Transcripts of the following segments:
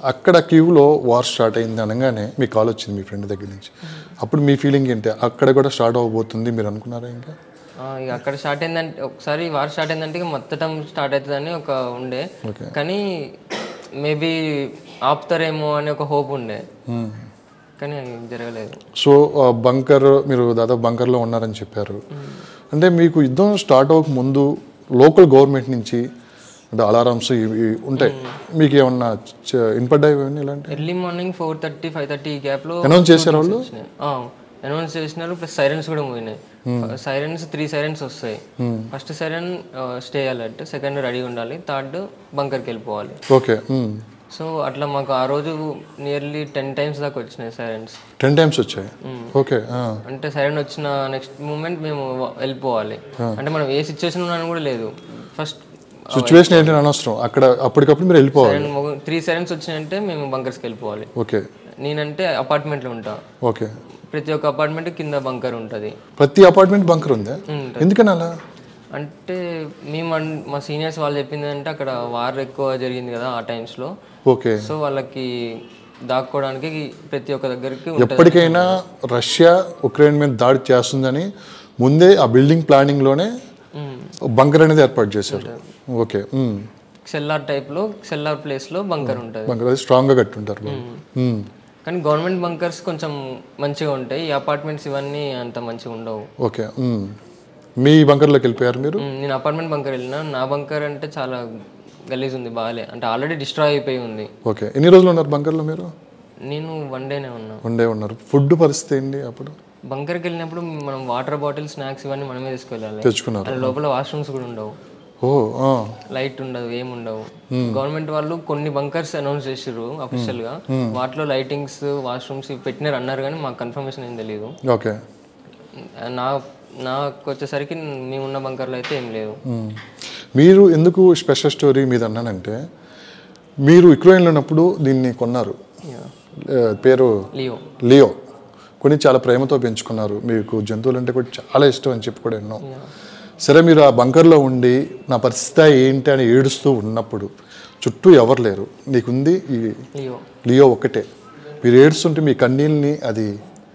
అక్కడ క్యూలో war start అయింది అనగానే మీ కాల్ వచ్చింది మీ ఫ్రెండ్ దగ్గర నుంచి అప్పుడు మీ ఫీలింగ్ ఏంటి అక్కడ కూడా స్టార్ట్ అవ్వబోతుంది మీరు అనుకున్నారా ఇంకా ఆ, ఇక అక్కడ స్టార్ట్ అయిందంటే ఒకసారి వార్ స్టార్ట్ అయిందంటే ఇక మొత్తం స్టార్ట్ అవుతుందని ఒక ఉండే ఓకే కానీ మేబీ ఆపుతారేమో అని ఒక హోప్ ఉండే కానీ అది జరగలేదు సో బంకర్ మీరు దాదాపు బంకర్లో ఉన్నారని చెప్పారు అంటే మీకు యుద్ధం స్టార్ట్ అవ్వక ముందు లోకల్ గవర్నమెంట్ నుంచి అంటే అలారమ్స్ ఇవి ఉంటాయి మీకు ఏమన్నా చ- వినపడ్డాయి ఇవన్నీ ఇలాంటి early morning four thirty five thirty ఈ గ్యాప్లో అనౌన్స్ చేశారు వాళ్ళు అనౌన్స్ చేసినారు ప్లస్ సైరన్స్ కూడా పోయినాయి సైరన్స్ త్రీ సైరన్స్ వస్తాయి first siren stay alert second ready ఉండాలి థర్డ్ బంకర్కి వెళ్ళిపోవాలి ఓకే సో అట్లా మాకు ఆ రోజు నియర్లీ టెన్ టైమ్స్ దాకా వచ్చినాయి సైరన్స్ టెన్ టైమ్స్ వచ్చాయి ఓకే అంటే సైరన్ వచ్చిన నెక్స్ట్ మూమెంట్ మేము వ- వెళ్ళిపోవాలి అంటే మనం ఏ సిచ్యువేషన్ ఉన్నాను కూడా లేదు ఫస్ట్ సిచ్యువేషన్ ఏంటని అనవసరం అక్కడ అప్పటికప్పుడు మీరు వెళ్ళిపోవాలి సైరన్ త్రీ సైరన్స్ వచ్చినాయంటే మేము బంకర్స్కి వెళ్ళిపోవాలి ఓకే నేనంటే అపార్ట్మెంట్లో ఉంటా ఓకే ప్రతి ఒక్క అపార్ట్మెంట్ కింద బంకర్ ఉంటుంది ప్రతి అపార్ట్మెంట్ బంకర్ ఉందా ఎందుకని అలా అంటే మేము అన్- మా సీనియర్స్ వాళ్ళు చెప్పింది అంటే అక్కడ వార్ ఎక్కువ జరిగింది కదా ఆ టైమ్స్లో ఓకే సో వాళ్ళకి దాక్కోవడానికి ప్రతి ఒక్క దగ్గరికి ఉంటుంది ఎప్పటికైనా రష్యా ఉక్రెయిన్ మీద దాడి చేస్తుందని ముందే ఆ బిల్డింగ్ ప్లానింగ్లోనే బంకర్ అనేది ఏర్పాటు చేశారు ఓకే మ్మ్. సెల్లార్ టైప్లో సెల్లార్ ప్లేస్లో బంకర్ ఉంటుంది బంకర్ అది స్ట్రాంగ్గా కట్టుంటారు వాళ్ళు. మ్మ్. కానీ గవర్నమెంట్ బంకర్స్ కొంచెం మంచిగా ఉంటాయి ఈ అపార్ట్మెంట్స్ ఇవన్నీ అంత మంచిగా ఉండవు ఓకే మ్మ్. మీ బంకర్లోకి వెళ్ళిపోయారు మీరు మ్, నేను అపార్ట్మెంట్ బంకర్ వెళ్ళినా నా బంకర్ అంటే చాలా గలీజ్ ఉంది బాగాలే అంటే ఆల్రెడీ డిస్ట్రాయ్ అయిపోయి ఉంది ఓకే ఎన్ని రోజులు ఉన్నారు బంకర్లో మీరు నేను వన్ డేనే ఉన్నా ఉండే ఉన్నారు ఫుడ్ పరిస్థితి ఏంటి అప్పుడు బంకర్కి వెళ్ళినప్పుడు మనం వాటర్ బాటిల్ స్నాక్స్ ఇవన్నీ మనమే తీసుకెళ్ళాలి తెచ్చుకున్నారు అక్కడ లోపల వాష్రూమ్స్ కూడా ఉండవు ఓ ఆ. లైట్ ఉండదు ఏం ఉండవు గవర్నమెంట్ వాళ్ళు కొన్ని బంకర్స్ అనౌన్స్ చేసిర్రు అఫీషియల్ గా వాటిలో లైటింగ్స్ వాష్రూమ్స్ పెట్టినారు అన్నారు కానీ మాకు కన్ఫర్మేషన్ ఏం తెలియదు ఓకే నా నాకు వచ్చేసరికి మేమున్న బంకర్లో అయితే ఏం లేదు మ్మ్. మీరు ఎందుకు స్పెషల్ స్టోరీ మీద అన్నానంటే మీరు ఉక్రెయిన్లో ఉన్నప్పుడు దీన్ని కొన్నారు ఏ, పేరు లియో లియో కొన్ని చాలా ప్రేమతో పెంచుకున్నారు మీకు జంతువులు అంటే కూడా చాలా ఇష్టం అని చెప్పి కూడా ఎన్నో సరే మీరు ఆ బంకర్లో ఉండి నా పరిస్థితి ఏంటి అని ఏడుస్తూ ఉన్నప్పుడు చుట్టూ ఎవరు లేరు నీకుంది ఈ లియో లియో ఒక్కటే మీరు ఏడుస్తుంటే మీ కన్నీళ్ళని అది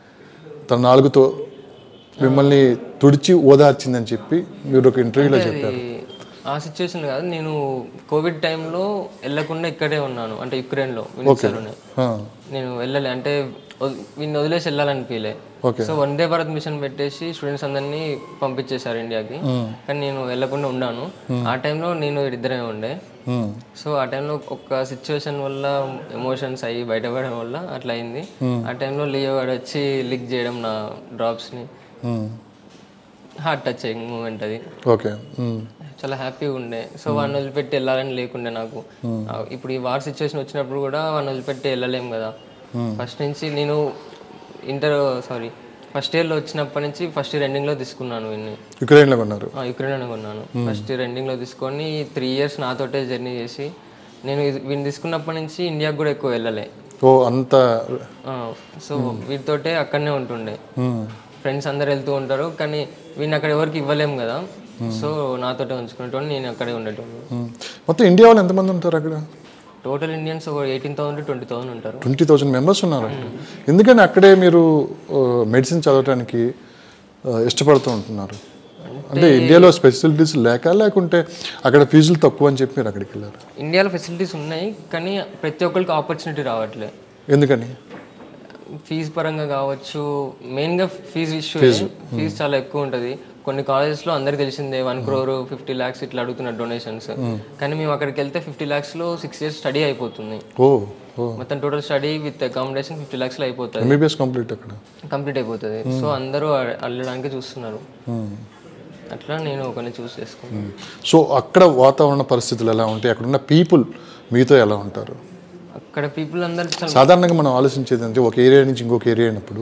తన నాలుగుతో మిమ్మల్ని తుడిచి ఓదార్చిందని చెప్పి మీరు ఒక ఇంటర్వ్యూలో చెప్పారు అది ఆ సిచ్యువేషన్ కాదు నేను కోవిడ్ టైంలో వెళ్ళకుండా ఇక్కడే ఉన్నాను అంటే యుక్రెయిన్లో వినిపిస్తలోనే ఆ, నేను వెళ్ళలే అంటే వద్- వీడిని వదిలేసి వెళ్ళాలనిపించలే okay. So Vande Bharat mission పెట్టేసి స్టూడెంట్స్ అందరినీ పంపించేశారు ఇండియాకి కానీ నేను వెళ్ళకుండా ఉన్నాను ఆ టైంలో నేను ఇద్దరే ఉండే మ్మ్. సో ఆ టైంలో ఒక సిచ్యువేషన్ వల్ల ఎమోషన్స్ అయ్యి బయటపడడం వల్ల అట్లా అయింది ఆ టైంలో లియో గాడు వచ్చి లిక్ చేయడం నా డ్రాప్స్ని మ్మ్. హార్ట్ టచ్ అయ్యింగ్ మూమెంట్ అది ఓకే మ్మ్. చాలా హ్యాపీగా ఉండే సో వాడిని వదిలిపెట్టి వెళ్ళాలని లేకుండే నాకు ఆ, ఇప్పుడు ఈ వార్ సిచ్యువేషన్ వచ్చినప్పుడు కూడా వాడిని వదిలిపెట్టి వెళ్ళలేం కదా ఫస్ట్ నుంచి నేను ఇంటర్ సారీ ఫస్ట్ ఇయర్లో వచ్చినప్పటి నుంచి ఫస్ట్ ఇయర్ ఎండింగ్లో తీసుకున్నాను వీడిని యుక్రెయిన్లో ఉన్నారు యుక్రెయిన్ కొన్నాను ఫస్ట్ ఇయర్ ఎండింగ్లో తీసుకొని త్రీ ఇయర్స్ నాతోటే జర్నీ చేసి నేను ఇది- వీడిని తీసుకున్నప్పటి నుంచి ఇండియాకి కూడా ఎక్కువ వెళ్ళలే ఓ అంత ఆ, సో వీటితోటే అక్కడనే ఉంటుండే మ్మ్. ఫ్రెండ్స్ అందరు వెళ్తూ ఉంటారు కానీ వీడిని అక్కడ ఎవరికి ఇవ్వలేము కదా సో నాతోటే ఉంచుకునేటోని నేను అక్కడే ఉండేటోని మ్మ్. మొత్తం ఇండియా వాళ్ళు ఎంతమంది ఉంటారు అక్కడ టోటల్ ఇండియన్స్ ఒక ఎయిటీన్ థౌసండ్ ట్వంటీ థౌసండ్ ఉంటారు ట్వంటీ థౌజండ్ మెంబర్స్ ఉన్నారు ఎందుకని అక్కడే మీరు మెడిసిన్ చదవడానికి ఆ, ఇష్టపడుతూ ఉంటున్నారు అంటే ఇండియాలో ఫెసిలిటీస్ లేక లేకుంటే అక్కడ ఫీజులు తక్కువ అని చెప్పి మీరు అక్కడికి వెళ్ళారు ఇండియాలో ఫెసిలిటీస్ ఉన్నాయి కానీ ప్రతి ఒక్కరికి ఆపర్చునిటీ రావట్లే ఎందుకని ఫీజు పరంగా కావచ్చు మెయిన్గా ఫీజు ఇష్యూ ఫీజు చాలా ఎక్కువ ఉంటుంది కొన్ని కాలేజెస్లో అందరికి తెలిసిందే వన్ క్రోర్ ఫిఫ్టీ ల్యాక్స్ ఇట్లా అడుగుతున్నారు డొనేషన్స్ కానీ మేము అక్కడికి వెళ్తే ఫిఫ్టీ ల్యాక్స్లో సిక్స్ ఇయర్స్ స్టడీ అయిపోతుంది ఓ ఓ మొత్తం total study with accommodation fifty ల్యాక్స్లో అయిపోతుంది ఎంబీబీఎస్ కంప్లీట్ అక్కడ కంప్లీట్ అయిపోతుంది సో అందరూ అ- వెళ్ళడానికి చూస్తున్నారు అట్లా నేను ఒకరిని చూస్ చేసుకున్నాను సో అక్కడ వాతావరణ పరిస్థితులు ఎలా ఉంటాయి అక్కడ ఉన్న పీపుల్ మీతో ఎలా ఉంటారు అక్కడ పీపుల్ అందరు చాలా సాధారణంగా మనం ఆలోచించేది అంటే ఒక ఏరియా నుంచి ఇంకొక ఏరియా అయినప్పుడు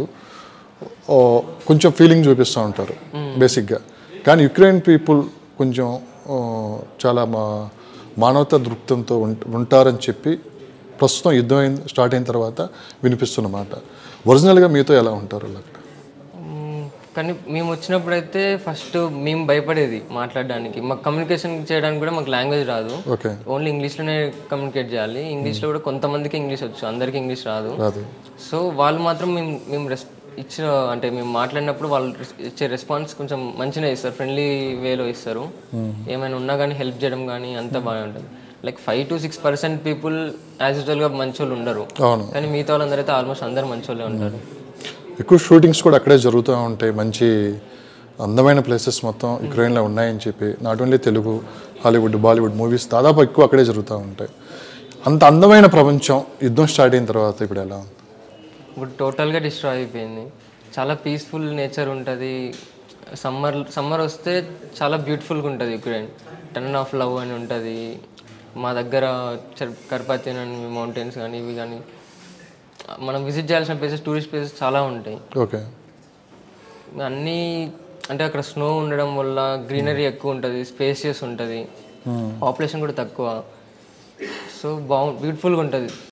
ఓ, కొంచెం ఫీలింగ్ చూపిస్తూ ఉంటారు బేసిక్గా కానీ యుక్రెయిన్ పీపుల్ కొంచెం ఓ, చాలా మా మానవతా దృక్పథంతో ఉం- ఉంటారని చెప్పి ప్రస్తుతం యుద్ధం అయిన స్టార్ట్ అయిన తర్వాత వినిపిస్తున్న మాట ఒరిజినల్గా మీతో ఎలా ఉంటారు వాళ్ళు అక్కడ మ్మ్, కానీ మేము వచ్చినప్పుడు అయితే ఫస్ట్ మేము భయపడేది మాట్లాడడానికి మాకు కమ్యూనికేషన్ చేయడానికి కూడా మాకు లాంగ్వేజ్ రాదు ఓకే ఓన్లీ ఇంగ్లీష్లోనే కమ్యూనికేట్ చేయాలి ఇంగ్లీష్లో కూడా కొంతమందికి ఇంగ్లీష్ వచ్చు అందరికీ ఇంగ్లీష్ రాదు రాదు సో వాళ్ళు మాత్రం మేము మేము రెస్ ఇచ్చిన అంటే మేము మాట్లాడినప్పుడు వాళ్ళు res- ఇచ్చే రెస్పాన్స్ కొంచెం మంచిగా ఇస్తారు ఫ్రెండ్లీ వేలో ఇస్తారు ఏమైనా ఉన్నా కానీ హెల్ప్ చేయడం కానీ అంతా బాగా ఉంటుంది like five to six percent people as యూజువల్గా మంచోళ్ళు ఉండరు అవును కానీ మిగతా వాళ్ళందరూ అయితే ఆల్మోస్ట్ అందరు మంచోళ్ళే ఉంటారు ఎక్కువ షూటింగ్స్ కూడా అక్కడే జరుగుతూ ఉంటాయి మంచి అందమైన ప్లేసెస్ మొత్తం యుక్రెయిన్లో ఉన్నాయని చెప్పి not only Telugu Hollywood Bollywood movies దాదాపు ఎక్కువ అక్కడే జరుగుతూ ఉంటాయి అంత అందమైన ప్రపంచం యుద్ధం స్టార్ట్ అయిన తర్వాత ఇప్పుడు ఎలా ఉంది ఇప్పుడు టోటల్గా డిస్ట్రాయ్ అయిపోయింది చాలా పీస్ఫుల్ నేచర్ ఉంటుంది సమ్మర్ సమ్మర్ వస్తే చాలా బ్యూటిఫుల్గా ఉంటుంది యుక్రెయిన్ టర్న్ ఆఫ్ లవ్ అని ఉంటుంది మా దగ్గర చర్- కర్పాతియన్ అని మౌంటైన్స్ కానీ ఇవి కానీ మనం విజిట్ చేయాల్సిన ప్లేసెస్ టూరిస్ట్ ప్లేసెస్ చాలా ఉంటాయి ఓకే అన్నీ అంటే అక్కడ స్నో ఉండడం వల్ల గ్రీనరీ ఎక్కువ ఉంటుంది స్పేసియస్ ఉంటుంది పాపులేషన్ కూడా తక్కువ సో బాగు బ్యూటిఫుల్గా ఉంటుంది